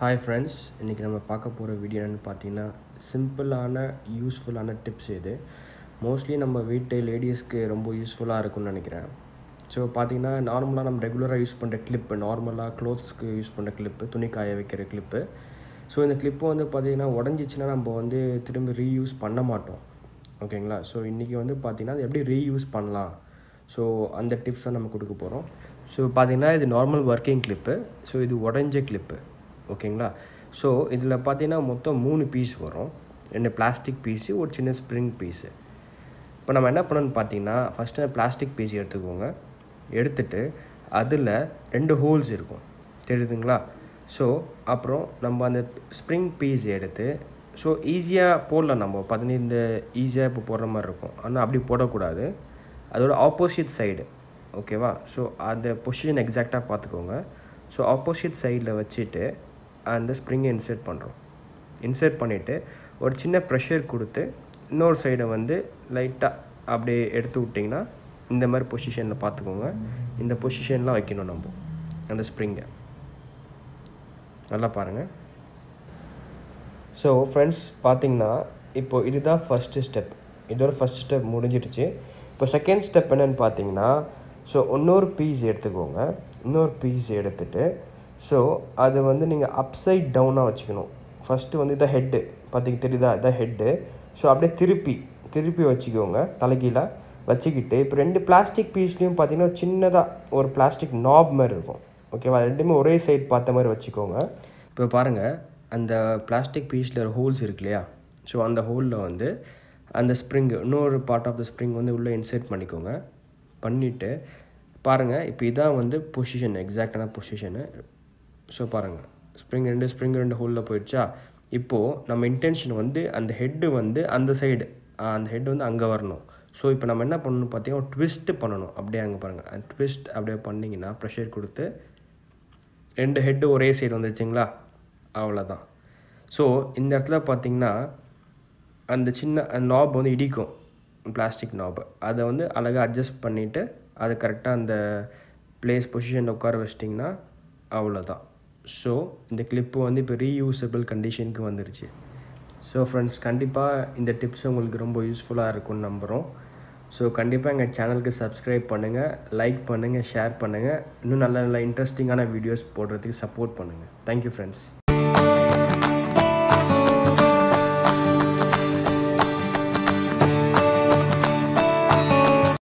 hi friends இன்றைக்கி நம்ம பார்க்க போகிற வீடியோ என்னென்னு பார்த்தீங்கன்னா சிம்பிளான யூஸ்ஃபுல்லான டிப்ஸ் இது மோஸ்ட்லி நம்ம வீட்டு லேடிஸ்க்கு ரொம்ப யூஸ்ஃபுல்லாக இருக்கும்னு நினைக்கிறேன் ஸோ பார்த்தீங்கன்னா நார்மலாக நம்ம ரெகுலராக யூஸ் பண்ணுற கிளிப்பு நார்மலாக க்ளோத்ஸ்க்கு யூஸ் பண்ணுற கிளிப்பு துணி காய வைக்கிற கிளிப்பு ஸோ இந்த கிளிப்பு வந்து பார்த்திங்கன்னா உடஞ்சிச்சின்னா நம்ம வந்து திரும்பி ரீயூஸ் பண்ண மாட்டோம் ஓகேங்களா ஸோ இன்றைக்கி வந்து பார்த்திங்கன்னா அது எப்படி ரீயூஸ் பண்ணலாம் ஸோ அந்த டிப்ஸ் தான் நம்ம கொடுக்க போகிறோம் ஸோ பார்த்தீங்கன்னா இது நார்மல் ஒர்க்கிங் கிளிப்பு ஸோ இது உடஞ்ச கிளிப்பு ஓகேங்களா ஸோ இதில் பார்த்தீங்கன்னா மொத்தம் மூணு பீஸ் வரும் ரெண்டு பிளாஸ்டிக் பீஸு ஒரு சின்ன ஸ்ப்ரிங் பீஸு இப்போ நம்ம என்ன பண்ணணும்னு பார்த்தீங்கன்னா ஃபஸ்ட்டு பிளாஸ்டிக் பீஸ் எடுத்துக்கோங்க எடுத்துட்டு அதில் ரெண்டு ஹோல்ஸ் இருக்கும் தெரியுதுங்களா ஸோ அப்புறம் நம்ம அந்த ஸ்ப்ரிங் பீஸ் எடுத்து ஸோ ஈஸியாக போடலாம் நம்ம பதினைந்து ஈஸியாக இப்போ போடுற மாதிரி இருக்கும் ஆனால் அப்படி போடக்கூடாது அதோட ஆப்போசிட் சைடு ஓகேவா ஸோ அந்த பொசிஷன் எக்ஸாக்டாக பார்த்துக்கோங்க ஸோ ஆப்போசிட் சைடில் வச்சுட்டு அந்த ஸ்ப்ரிங்கை இன்சர்ட் பண்ணுறோம் இன்சர்ட் பண்ணிவிட்டு ஒரு சின்ன ப்ரெஷர் கொடுத்து இன்னொரு சைடை வந்து லைட்டாக அப்படியே எடுத்து விட்டிங்கன்னா இந்த மாதிரி பொசிஷனில் பார்த்துக்கோங்க இந்த பொசிஷன்லாம் வைக்கணும் நம்ம அந்த ஸ்ப்ரிங்கை நல்லா பாருங்கள் ஸோ ஃப்ரெண்ட்ஸ் பார்த்தீங்கன்னா இப்போ இதுதான் ஃபஸ்ட்டு ஸ்டெப் இதோட ஃபஸ்ட் ஸ்டெப் முடிஞ்சிடுச்சு இப்போ செகண்ட் ஸ்டெப் என்னென்னு பார்த்தீங்கன்னா ஸோ இன்னொரு பீஸ் எடுத்துக்கோங்க இன்னொரு பீஸ் எடுத்துகிட்டு ஸோ அதை வந்து நீங்கள் அப்சைட் டவுனாக வச்சுக்கணும் ஃபஸ்ட்டு வந்து இதான் ஹெட்டு பார்த்திங்க தெரியுதா இதான் ஹெட்டு ஸோ அப்படியே திருப்பி திருப்பி வச்சுக்கோங்க தலைகீழ வச்சுக்கிட்டு இப்போ ரெண்டு பிளாஸ்டிக் பீஸ்லேயும் பார்த்தீங்கன்னா சின்னதாக ஒரு பிளாஸ்டிக் நாப் மாதிரி இருக்கும் ஓகேவா ரெண்டுமே ஒரே சைட் பார்த்த மாதிரி வச்சுக்கோங்க இப்போ பாருங்கள் அந்த பிளாஸ்டிக் பீஸில் ஒரு ஹோல்ஸ் இருக்கு இல்லையா ஸோ அந்த ஹோலில் வந்து அந்த ஸ்ப்ரிங் இன்னொரு பார்ட் ஆஃப் த ஸ்ப்ரிங் வந்து உள்ளே இன்சர்ட் பண்ணிக்கோங்க பண்ணிவிட்டு பாருங்கள் இப்போ இதான் வந்து பொசிஷன் எக்ஸாக்டான பொசிஷனு ஸோ பாருங்கள் ஸ்ப்ரிங் ரெண்டு ஸ்ப்ரிங் ரெண்டு ஹோலில் போயிடுச்சா இப்போது நம்ம இன்டென்ஷன் வந்து அந்த ஹெட்டு வந்து அந்த சைடு அந்த ஹெட் வந்து அங்கே வரணும் ஸோ இப்போ நம்ம என்ன பண்ணணும் பார்த்தீங்கன்னா ட்விஸ்ட்டு பண்ணணும் அப்படியே அங்கே பாருங்கள் அந்த ட்விஸ்ட் அப்படியே பண்ணிங்கன்னா ப்ரெஷர் கொடுத்து ரெண்டு ஹெட்டு ஒரே சைடு வந்துச்சுங்களா அவ்வளோதான் ஸோ இந்த இடத்துல பார்த்தீங்கன்னா அந்த சின்ன நாப் வந்து இடிக்கும் பிளாஸ்டிக் நாப் அதை வந்து அழகாக அட்ஜஸ்ட் பண்ணிவிட்டு அது கரெக்டாக அந்த பிளேஸ் பொசிஷனில் உட்கார வச்சிட்டிங்கன்னா அவ்வளோதான் ஸோ இந்த கிளிப்பு வந்து இப்போ ரீயூசபிள் கண்டிஷனுக்கு வந்துருச்சு ஸோ ஃப்ரெண்ட்ஸ் கண்டிப்பாக இந்த டிப்ஸ் உங்களுக்கு ரொம்ப யூஸ்ஃபுல்லாக இருக்கும்னு நம்புகிறோம் ஸோ கண்டிப்பாக எங்கள் சேனலுக்கு சப்ஸ்கிரைப் பண்ணுங்கள் லைக் பண்ணுங்கள் ஷேர் பண்ணுங்கள் இன்னும் நல்ல நல்ல இன்ட்ரெஸ்டிங்கான வீடியோஸ் போடுறதுக்கு சப்போர்ட் பண்ணுங்கள் தேங்க்யூ ஃப்ரெண்ட்ஸ்